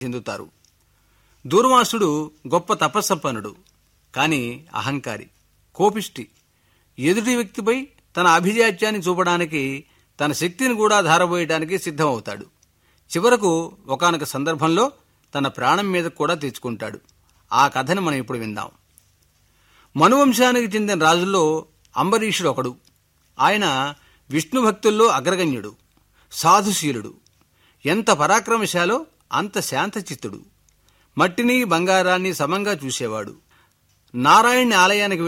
చెందుతారు దూర్వాసుడు గొప్ప తపస్సంపన్నుడు కాని అహంకారి కోపిష్టి ఎదుటి వ్యక్తిపై తన అభిజాత్యాన్ని చూపడానికి తన శక్తిని కూడా ధారబోయడానికి సిద్ధమవుతాడు చివరకు ఒకానొక సందర్భంలో తన ప్రాణం మీద కూడా తెచ్చుకుంటాడు ఆ కథను మనం ఇప్పుడు విందాం మనువంశానికి చెందిన రాజుల్లో అంబరీషుడు ఒకడు ఆయన విష్ణు భక్తుల్లో అగ్రగణ్యుడు సాధుశీలుడు ఎంత పరాక్రమశాలో అంత శాంతచిత్తుడు మట్టిని బంగారాన్ని సమంగా చూసేవాడు నారాయణి ఆలయానికి